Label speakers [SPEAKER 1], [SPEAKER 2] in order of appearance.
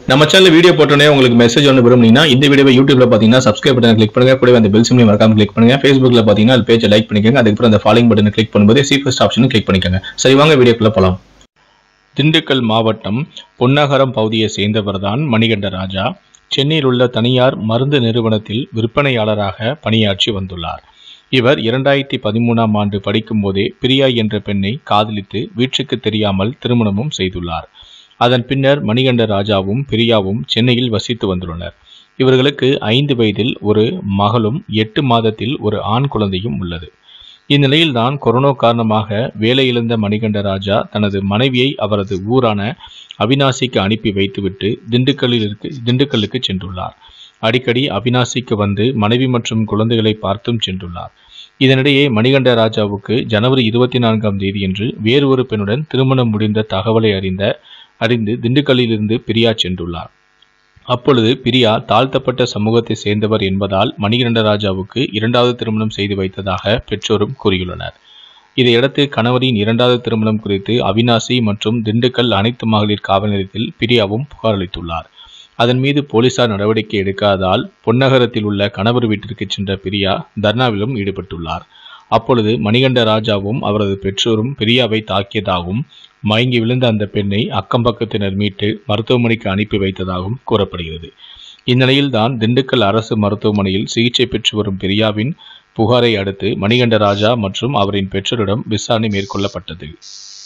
[SPEAKER 1] நம்ம channel video போட்டோன்னே உங்களுக்கு மெசேஜ் ஒன்று விரும்புனீங்கன்னா இந்த வீடியோவை யூடியூப்ல பார்த்தீங்கன்னா சப்ஸ்கிரைப் பட்டன் கிளிக் பண்ணுங்க கூடவே அந்த பெல் சிம்லையும் மறக்காம கிளிக் பண்ணுங்க ஃபேஸ்புக்ல பார்த்தீங்கன்னா அது பேஜை லைக் பண்ணிக்கோங்க அதுக்கப்புறம் அந்த ஃபாலோயிங் பட்டனை கிளிக் பண்ணும்போது சி ஃபர்ஸ்ட் ஆப்ஷனும் கிளிக் பண்ணிக்கோங்க சரி வாங்க வீடியோக்குள்ள போலாம் திண்டுக்கல் மாவட்டம் பொன்னகரம் பகுதியை சேர்ந்தவர்தான் மணிகண்ட ராஜா சென்னையில் உள்ள தனியார் மருந்து நிறுவனத்தில் விற்பனையாளராக பணியாற்றி வந்துள்ளார் இவர் இரண்டாயிரத்தி பதிமூணாம் ஆண்டு படிக்கும்போதே பிரியா என்ற பெண்ணை காதலித்து வீட்டுக்கு தெரியாமல் திருமணமும் செய்துள்ளார் அதன் பின்னர் மணிகண்ட ராஜாவும் பிரியாவும் சென்னையில் வசித்து வந்துள்ளனர் இவர்களுக்கு ஐந்து வயதில் ஒரு மகளும் எட்டு மாதத்தில் ஒரு ஆண் குழந்தையும் உள்ளது இந்நிலையில்தான் கொரோனா காரணமாக வேலையிழந்த மணிகண்ட ராஜா தனது மனைவியை அவரது ஊரான அவினாசிக்கு அனுப்பி வைத்துவிட்டு திண்டுக்கல்லில் இருக்கு திண்டுக்கல்லுக்கு சென்றுள்ளார் அடிக்கடி அவினாசிக்கு வந்து மனைவி மற்றும் குழந்தைகளை பார்த்தும் சென்றுள்ளார் இதனிடையே மணிகண்ட ராஜாவுக்கு ஜனவரி இருபத்தி நான்காம் தேதியன்று வேறு ஒரு பெண்ணுடன் திருமணம் முடிந்த தகவலை அறிந்த அறிந்து திண்டுக்கல்லிலிருந்து பிரியா சென்றுள்ளார் அப்பொழுது பிரியா தாழ்த்தப்பட்ட சமூகத்தை சேர்ந்தவர் என்பதால் மணிகண்ட ராஜாவுக்கு இரண்டாவது திருமணம் செய்து வைத்ததாக பெற்றோரும் கூறியுள்ளனர் இதையடுத்து கணவரின் இரண்டாவது திருமணம் குறித்து அவினாசி மற்றும் திண்டுக்கல் அனைத்து மகளிர் காவல் நிலையத்தில் பிரியாவும் புகார் அளித்துள்ளார் அதன் மீது போலீசார் நடவடிக்கை எடுக்காததால் பொன்னகரத்தில் உள்ள கணவர் வீட்டிற்கு சென்ற பிரியா தர்ணாவிலும் ஈடுபட்டுள்ளார் அப்பொழுது மணிகண்ட ராஜாவும் அவரது பெற்றோரும் பிரியாவை தாக்கியதாகவும் மயங்கி விழுந்த அந்த பெண்ணை அக்கம்பக்கத்தினர் மீட்டு மருத்துவமனைக்கு அனுப்பி வைத்ததாகவும் கூறப்படுகிறது இந்நிலையில்தான் திண்டுக்கல் அரசு மருத்துவமனையில் சிகிச்சை பெற்று வரும் பிரியாவின் புகாரை அடுத்து மணிகண்ட ராஜா மற்றும் அவரின் பெற்றோரிடம் விசாரணை மேற்கொள்ளப்பட்டது